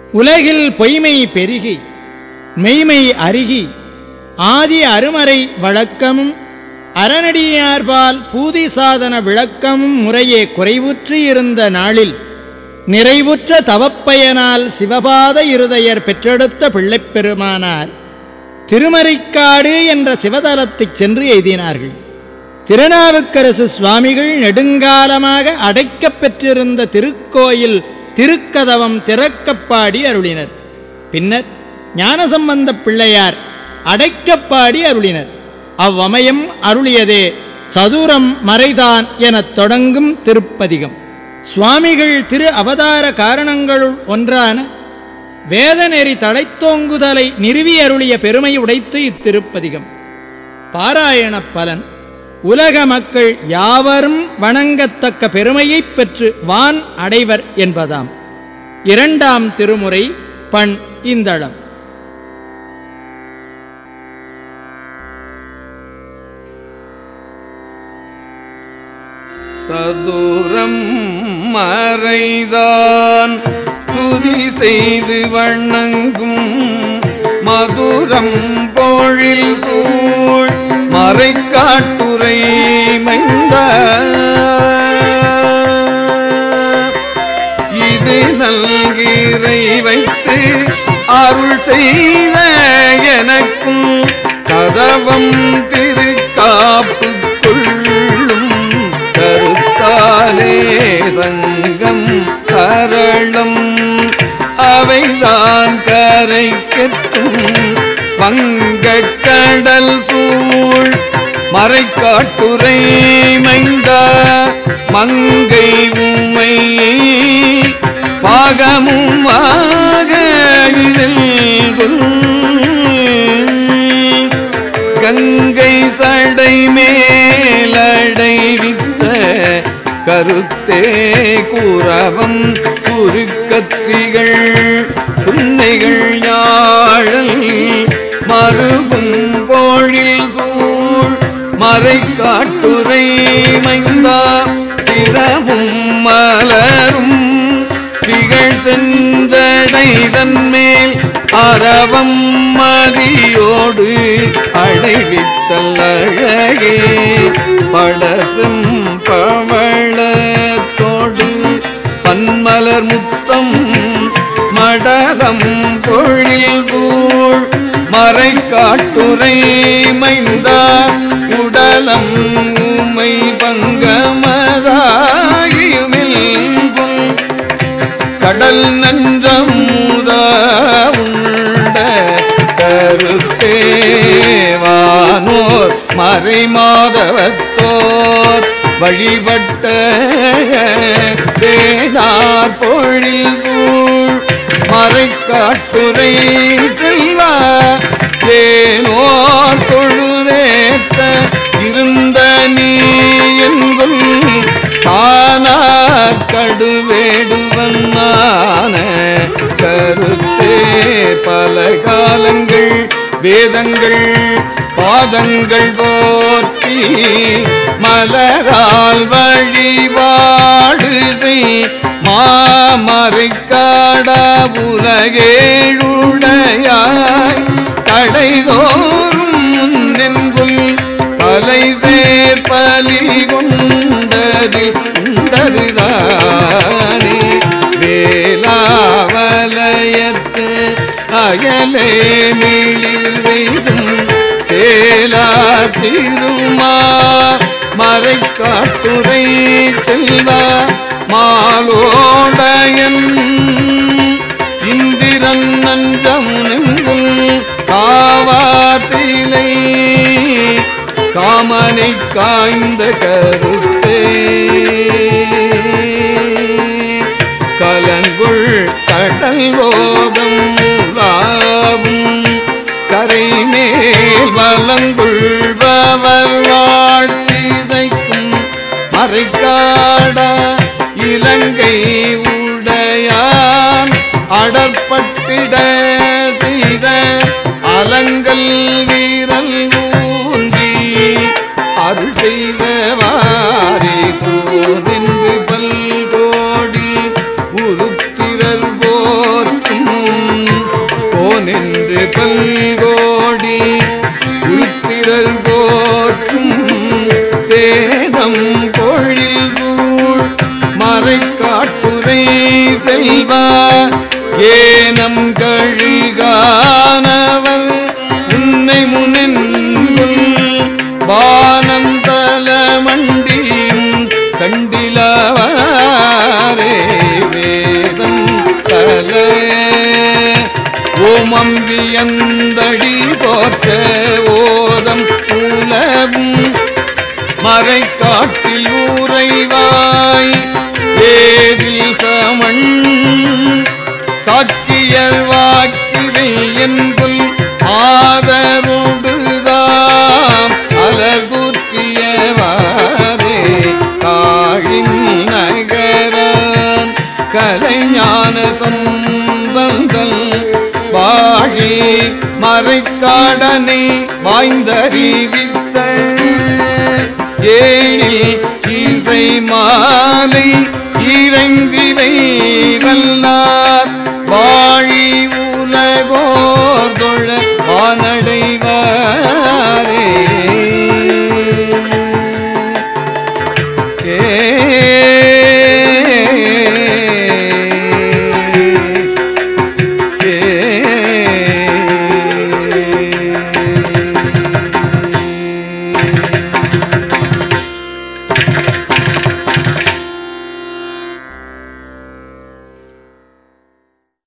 உலகில் பொய்மை பெருகி மெய்மை அருகி ஆதி அருமறை வழக்கமும் அறநடியார்பால் பூதி சாதன விளக்கமும் முறையே குறைவுற்று இருந்த நாளில் நிறைவுற்ற தவப்பயனால் சிவபாத இருதயர் பெற்றெடுத்த பிள்ளைப் பெருமானார் திருமறைக்காடு என்ற சிவதலத்தைச் சென்று எய்தினார்கள் திருநாவுக்கரசு சுவாமிகள் நெடுங்காலமாக அடைக்கப் பெற்றிருந்த திருக்கோயில் திருக்கதவம் திறக்கப்பாடி அருளினர் பின்னர் ஞானசம்பந்தப் பிள்ளையார் அடைக்கப்பாடி அருளினர் அவ்வமயம் அருளியதே சதுரம் மறைதான் எனத் தொடங்கும் திருப்பதிகம் சுவாமிகள் திரு அவதார காரணங்களுள் ஒன்றான வேதநெறி தழைத்தோங்குதலை நிறுவி அருளிய பெருமை உடைத்து இத்திருப்பதிகம் பாராயணப் பலன் உலக மக்கள் யாவரும் வணங்கத்தக்க பெருமையைப் பெற்று வான் அடைவர் என்பதாம் இரண்டாம் திருமுறை பண் இந்தளம் சதுரம் மறைதான் துதி செய்து வணங்கும் மதுரம் பொழில் சூழ் மறைக்காட்டுரை மைந்த இது நல்கிறை வைத்து அருள் செய்த எனக்கும் கதவம் திருக்காப்பு கொள்ளும் கருத்தாலே சங்கம் கரளம் அவைதான் கரை கெட்டும் வங்கக் கடல் சூழ் மறைக்காட்டுரை மைந்த மங்கை உம்மை பாகமும் ஆக கங்கை சடை மேலடைவித்த கருத்தே கூறவம் குறுக்கத்திகள் புன்னைகள் யாழல் மறுகும் போழில் சூழ் மறை காட்டுரை மைந்தா சிரமும் மலரும் திகழ் செஞ்சடை தன்மேல் அறவம் மதியோடு அடைவித்தல் அழகே படசும் பவளத்தோடு பன்மலர் முத்தம் மடலம் பொழில் சூழ் மறை காட்டுரை மைந்தா உடலம் உமை பங்கமதாயுமில்கும் கடல் நஞ்சம் உண்ட கருத்தேவானோர் மறைமாதவத்தோர் வழிபட்ட தேனார் பொழில் சூழ் மறைக்காட்டுரை செல்வா தேனோர் தொழுதேத்த இருந்த நீ எங்கும் தானா கடுவேடுவன்னான கருத்தே பல காலங்கள் வேதங்கள் பாதங்கள் போற்றி மலரால் வழிபாடு செய் மாமறைக்காடா உலகேழுடையாய் கடைதோறும் முன்னெங்குல் பலை சேர்பலி கொண்டதில் உண்டதுதானே வேலாவலயத்து அயலே மிளிர் வைதும் சேலா திருமா மறைக்காட்டுரை செல்வா மாலோடயன் இந்திரன் நஞ்சமுனெங்கும் காவாற்றிலை காமனை காய்ந்த கருத்தே கலங்குள் கடல் ஓதம் உலாவும் கரை மேல் வலங்குள்பவர் வாழ்த்திசைக்கும் மறைக்காடா இலங்கை உடையான் அடற்பட்டிட செய்த அலங்கல் வீரல் ஊன்றி அருள் செய்தவாரி கூறின்று பல்கோடி உருத்திரர் போர்க்கும் பல்கோடி உத்திரர் போற்றும் தேனம் பொழில் சூழ் மறைக்காட்டுரை செல்வா ஏனம் கழிகானவர் உன்னை முனின்குள் வானம் தல மண்டியும் கண்டிலவாரே வேதம் தல ஓமம்பியந்தடி போற்ற ஓதம் உலவும் மறைக்காட்டில் ஊரைவாய் ஏதில் சமண் சாக்கியர் வாக்கிவை என்புல் ஆதரோடுதாம் அலகுற்றியவாரே காழின் நகரான் கலைஞான சம்பந்தல் வாழி மறைக்காடனை வாய்ந்தறிவித்த ஏழில் இசை மாலை இறங்கினை வல்லார்